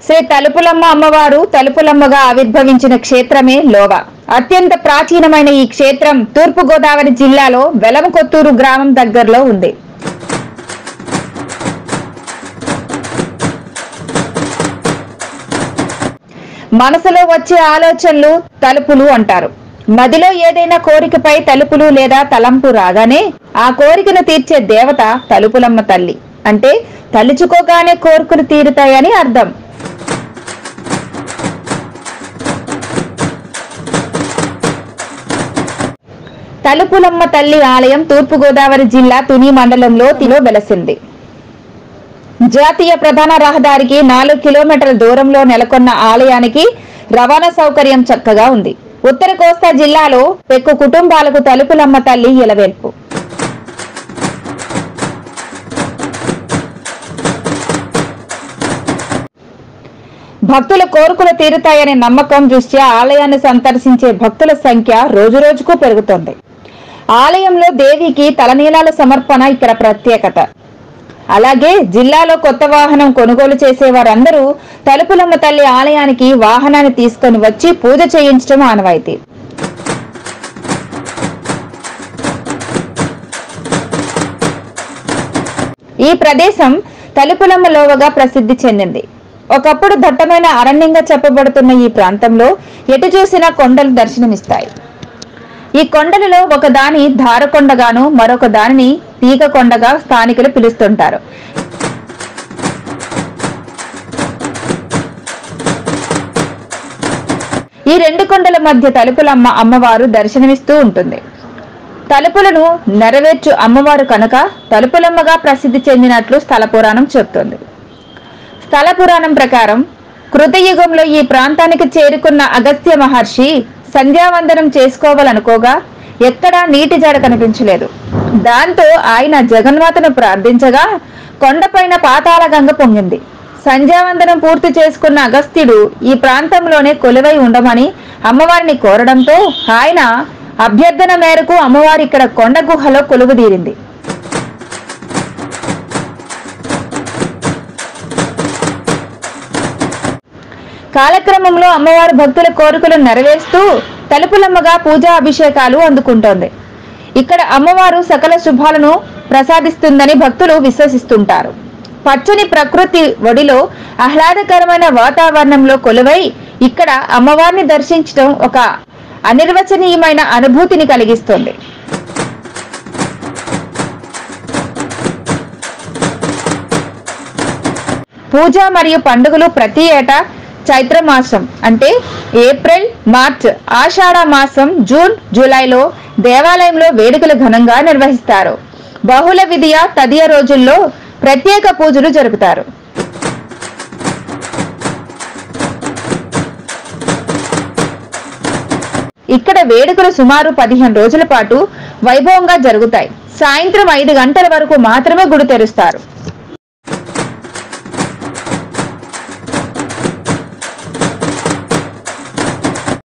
శ్రీ తలుపులమ్మ అమ్మవారు తలుపులమ్మగా ఆవిర్భవించిన క్షేత్రమే లోవ అత్యంత ప్రాచీనమైన ఈ క్షేత్రం తూర్పు గోదావరి జిల్లాలో వెలమకొత్తూరు గ్రామం దగ్గరలో ఉంది మనసులో వచ్చే ఆలోచనలు తలుపులు అంటారు మదిలో ఏదైనా కోరికపై తలుపులు లేదా తలంపు రాగానే ఆ కోరికను తీర్చే దేవత తలుపులమ్మ తల్లి అంటే తలుచుకోగానే కోరికలు తీరుతాయని అర్థం తలుపులమ్మ తల్లి ఆలయం తూర్పుగోదావరి జిల్లా తుని మండలంలో తిలో వెలసింది జాతీయ ప్రధాన రహదారికి నాలుగు కిలోమీటర్ల దూరంలో నెలకొన్న ఆలయానికి రవాణా సౌకర్యం చక్కగా ఉంది ఉత్తర కోస్తా జిల్లాలో పెక్కు కుటుంబాలకు తలుపులమ్మ తల్లి ఇలవేల్పు భక్తుల కోరికలు తీరుతాయనే నమ్మకం దృష్ట్యా ఆలయాన్ని సందర్శించే భక్తుల సంఖ్య రోజురోజుకు పెరుగుతోంది ఆలయంలో దేవికి తలనీలాల సమర్పణ ఇక్కడ ప్రత్యేకత అలాగే జిల్లాలో కొత్త వాహనం కొనుగోలు చేసే వారందరూ తలుపులమ్మ తల్లి ఆలయానికి వాహనాన్ని తీసుకొని వచ్చి పూజ చేయించడం ఆనవాయితీ ఈ ప్రదేశం తలుపులమ్మ లోవగా ప్రసిద్ధి చెందింది ఒకప్పుడు దట్టమైన అరణ్యంగా చెప్పబడుతున్న ఈ ప్రాంతంలో ఎటు చూసినా కొండలు దర్శనమిస్తాయి ఈ కొండలలో ఒక దాని ధారకొండగాను మరొక దానిని తీగ కొండగా స్థానికులు పిలుస్తుంటారు ఈ రెండు కొండల మధ్య తలుపులమ్మ అమ్మవారు దర్శనమిస్తూ ఉంటుంది తలుపులను నెరవేర్చు అమ్మవారు కనుక తలుపులమ్మగా ప్రసిద్ధి చెందినట్లు స్థల పురాణం చెబుతుంది స్థల పురాణం ప్రకారం కృతయుగంలో ఈ ప్రాంతానికి చేరుకున్న అగస్త్య మహర్షి సంధ్యావందనం చేసుకోవాలనుకోగా ఎక్కడా నీటి జడ కనిపించలేదు దాంతో ఆయన జగన్మాతను ప్రార్థించగా కొండపైన పాతాళ గంగ పొంగింది సంధ్యావందనం పూర్తి చేసుకున్న అగస్త్యుడు ఈ ప్రాంతంలోనే కొలువై ఉండమని అమ్మవారిని కోరడంతో ఆయన అభ్యర్థన మేరకు అమ్మవారి ఇక్కడ కొండ గుహలో కొలువుదీరింది కాలక్రమంలో అమ్మవారి భక్తుల కోరికలు నెరవేరుస్తూ తలుపులమ్మగా పూజా అభిషేకాలు అందుకుంటోంది ఇక్కడ అమ్మవారు సకల శుభాలను ప్రసాదిస్తుందని భక్తులు విశ్వసిస్తుంటారు పచ్చని ప్రకృతి ఒడిలో ఆహ్లాదకరమైన వాతావరణంలో కొలువై ఇక్కడ అమ్మవారిని దర్శించడం ఒక అనిర్వచనీయమైన అనుభూతిని కలిగిస్తుంది పూజ మరియు పండుగలు ప్రతి ఏటా చైత్ర మాసం అంటే ఏప్రిల్ మార్చ్ ఆషాఢ మాసం జూన్ జూలైలో దేవాలయంలో వేడుకలు ఘనంగా నిర్వహిస్తారు బహుళ విధియ తదియ రోజుల్లో ప్రత్యేక పూజలు జరుపుతారు ఇక్కడ వేడుకలు సుమారు పదిహేను రోజుల పాటు వైభవంగా జరుగుతాయి సాయంత్రం ఐదు గంటల వరకు మాత్రమే గుడి తెరుస్తారు